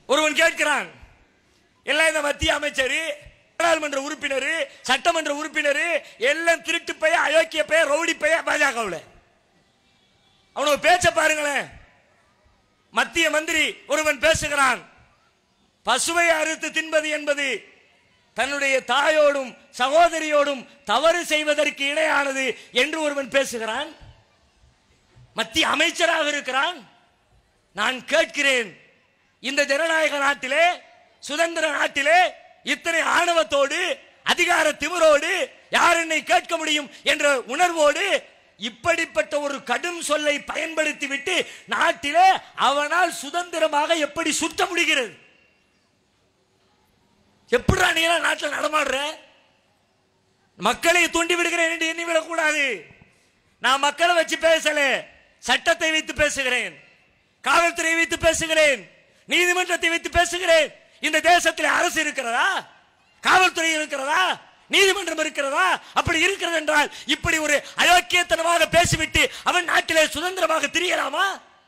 ஒருவன் கேட்கிறான் எல்லாம் இந்த மத்திய அமைச்சர் நாடாளுமன்ற உறுப்பினர் சட்டமன்ற உறுப்பினர் எல்லாம் திருட்டு பைய அயோக்கிய பைய ரவுடி பைய பாஜகவில் அவனோட பேச்ச பாருங்களேன் மத்திய மந்திரி ஒருவன் பேசுகிறான் பசுவை அறுத்து தின்பது என்பது தன்னுடைய தாயோடும் சகோதரியோடும் தவறு செய்வதற்கு இணையானது என்று ஒருவன் பேசுகிறான் மத்திய அமைச்சராக இருக்கிறான் நான் கேட்கிறேன் இந்த ஜனநாயக நாட்டிலே சுதந்திர நாட்டிலே இத்தனை ஆணவத்தோடு அதிகார திமிரோடு யார் என்னை கேட்க முடியும் என்ற உணர்வோடு இப்படிப்பட்ட ஒரு கடும் சொல்லை பயன்படுத்தி விட்டு நாட்டிலே அவனால் சுதந்திரமாக எப்படி சுத்த முடிகிறது எப்படிடா நீ எல்லாம் நாட்டில் நடமாடுற மக்களை தூண்டி விடுகிறேன் என்று எண்ணிவிடக் கூடாது நான் மக்களை வச்சு பேசல சட்டத்தை வைத்து பேசுகிறேன் காவல்துறையை வைத்து பேசுகிறேன் நீதிமன்றத்தை வைத்து பேசுகிறேன் இந்த தேசத்தில் அரசு இருக்கிறதா காவல்துறை இருக்கிறதா நீதிமன்றம் இருக்கிறதா அப்படி இருக்கிறது என்றால் இப்படி ஒரு அயோக்கியத்தனமாக பேசிவிட்டு அவன் நாட்டிலே சுதந்திரமாக திரியலாமா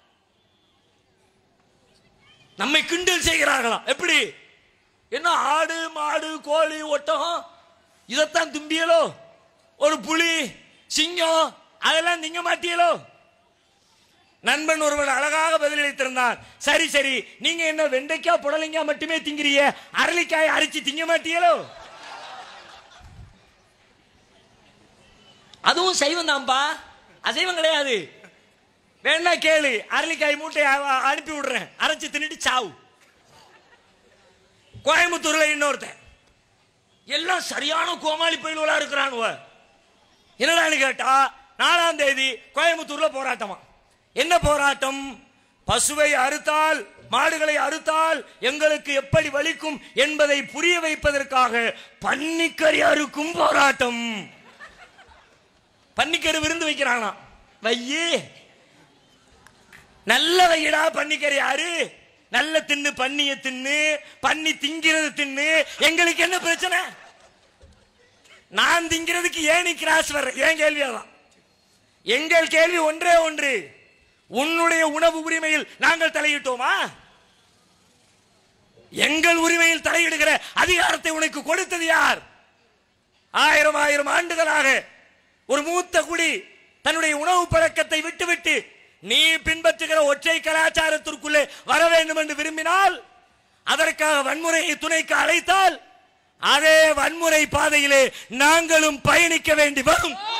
நம்மை கிண்டல் செய்கிறார்களாம் எப்படி என்ன ஆடு மாடு கோழி ஒட்டகம் இதைத்தான் தும்பியலோ ஒரு புலி சிங்கம் அதெல்லாம் திங்க மாட்டியலோ நண்பன் ஒருவன் அழகாக பதிலளித்திருந்தான் சரி சரி நீங்க என்ன வெண்டைக்காய் புடலைக்காய் மட்டுமே திங்கிறீங்க அரளிக்காய் அரைச்சு திங்க மாட்டீங்களோ அதுவும் சைவம் தான்ப்பா அசைவம் கிடையாது வேணா கேளு அரளிக்காய் மூட்டை அ- அனுப்பி விடுறேன் அரைச்சு தின்னுட்டு சாவு கோயம்புத்தூர்ல இன்னொருத்தன் எல்லாம் சரியான கோமாளி பயில்களா இருக்கிறானுவ என்னடான்னு கேட்டா நாலாம் தேதி கோயம்புத்தூர்ல போராட்டமா என்ன போராட்டம் பசுவை அறுத்தால் மாடுகளை அறுத்தால் எங்களுக்கு எப்படி வலிக்கும் என்பதை புரிய வைப்பதற்காக பன்னிக்கறி அறுக்கும் போராட்டம் பன்னிக்கறி விருந்து வைக்கிறாங்களாம் வையே நல்ல வையடா பன்னிக்கறி யாரு நல்ல தின்னு பன்னிய தின்னு பன்னி திங்கிறது தின்னு எங்களுக்கு என்ன பிரச்சனை நான் திங்கிறதுக்கு ஏன் நீ கிராஸ் வர்ற ஏன் கேள்வி அதான் எங்கள் கேள்வி ஒன்றே ஒன்று உன்னுடைய உணவு உரிமையில் நாங்கள் தலையிட்டோமா எங்கள் உரிமையில் தலையிடுகிற அதிகாரத்தை உனக்கு கொடுத்தது யார் ஆயிரம் ஆயிரம் ஆண்டுகளாக ஒரு மூத்த குடி தன்னுடைய உணவு பழக்கத்தை விட்டுவிட்டு நீ பின்பற்றுகிற ஒற்றை கலாச்சாரத்திற்குள்ளே வர வேண்டும் என்று விரும்பினால் அதற்காக வன்முறையை துணைக்கு அழைத்தால் அதே வன்முறை பாதையிலே நாங்களும் பயணிக்க வேண்டி வரும்